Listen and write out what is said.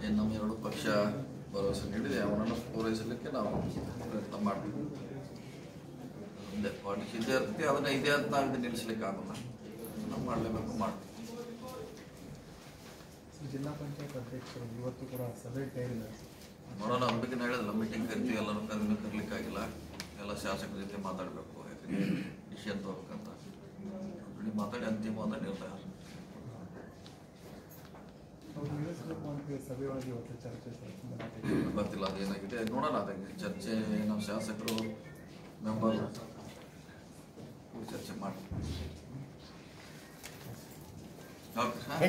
ಏನು ನಮ್ಮ ಎರಡು ಪಕ್ಷ ಭರವಸೆ ನೀಡಿದೆ ಅವನನ್ನು ಪೂರೈಸಲಿಕ್ಕೆ ನಾವು ಪ್ರಯತ್ನ ಮಾಡ್ತೀವಿ ಒಂದೇ ಪಾಲಿಸಿ ಇದೇ ಇರ್ತೈತಿ ಅದನ್ನ ಇದೆ ಅಂತ ನಾವು ಇದನ್ನ ನಿಲ್ಲಿಸ್ಲಿಕ್ಕೆ ಆಗಲ್ಲ ನಾವು ಮಾಡಲೇಬೇಕು ಮಾಡ್ತೀವಿ ಜಿಲ್ಲಾ ಪಂಚಾಯತ್ ಅಧ್ಯಕ್ಷರು ಇವತ್ತು ಕೂಡ ಸಭೆ ಸೇರಿದ್ದಾರೆ ನೋಡೋಣ ಅದ್ರ ಬಗ್ಗೆ ನಾ ಹೇಳಿದಲ್ಲ ಮೀಟಿಂಗ್ ಕರಿತೀವಿ ಎಲ್ಲರೂ ಕರೆದು ಕರ್ಲಿಕ್ಕಾಗಿಲ್ಲ ಎಲ್ಲ ಶಾಸಕರ ಜೊತೆ ಮಾತಾಡಬೇಕು ಯಾಕಂದ್ರೆ ವಿಷಯ ತಗೋಬೇಕಂತ ಇಡೀ ಮಾತಾಡಿ ಅಂತಿಮವಾದ ನಿರ್ಣಯ ಅವ್ರು ನಿಲ್ಲಿಸಬೇಕು ಅಂತ ಸಭೆ ಒಳಗೆ ಇವತ್ತು ಚರ್ಚೆ ಸರ್ ತುಂಬಾ ಗೊತ್ತಿಲ್ಲ ಅದೇನಾಗಿದೆ ನೋಡೋಣ ಅದಕ್ಕೆ ಚರ್ಚೆ ನಮ್ಮ ಶಾಸಕರು ಮೆಂಬರ್ ಚರ್ಚೆ ಮಾಡಿ ಓಕೆ